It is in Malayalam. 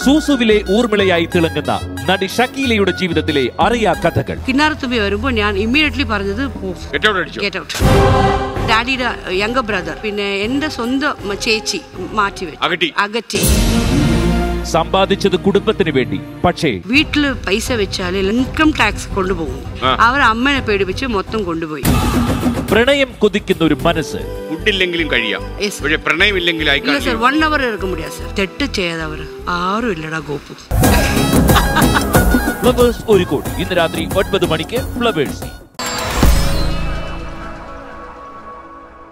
സൂസുവിലെ ഊർമിളയായി തിളങ്ങുന്ന നടി ഷക്കീലയുടെ ജീവിതത്തിലെ അറിയാ കഥകൾ കിന്നാരത്തുമ്പി വരുമ്പോൾ ഞാൻ ഇമ്മീഡിയറ്റ്ലി പറഞ്ഞത് Get out അടിച്ചോ? ഗെറ്റ് ഔട്ട് ഡാഡിയുടെ യങ്ക ബ്രദർ പിന്നെ എന്റെ സ്വന്തം മ- ചേച്ചി മാറ്റി അകറ്റി. വെച്ചു അകറ്റി സമ്പാദിച്ചത് കുടുംബത്തിന് വേണ്ടി പക്ഷേ വീട്ടില് പൈസ വെച്ചാൽ ഇൻകം ടാക്സ് കൊണ്ടുപോകും ആ. അവർ അമ്മനെ പേടിപ്പിച്ച് മൊത്തം കൊണ്ടുപോയി പ്രണയം കൊതിക്കുന്ന ഒരു മനസ്സ് ഫുഡില്ലെങ്കിലും കഴിയാം Yes, sir. പക്ഷെ പ്രണയമില്ലെങ്കിൽ இல்ல അയക്കാൻ சார் ஒன் ஹவர் இருக்க முடியாது சார் തെറ്റ് ചെയ്തവർ ആരും ഇല്ലടാ ഗോപു ഫ്ലവേഴ്സ് ഒരു കോടി ഇന്ന് രാത്രി ഒൻപത് മണിക്ക് ഫ്ലവേഴ്സ്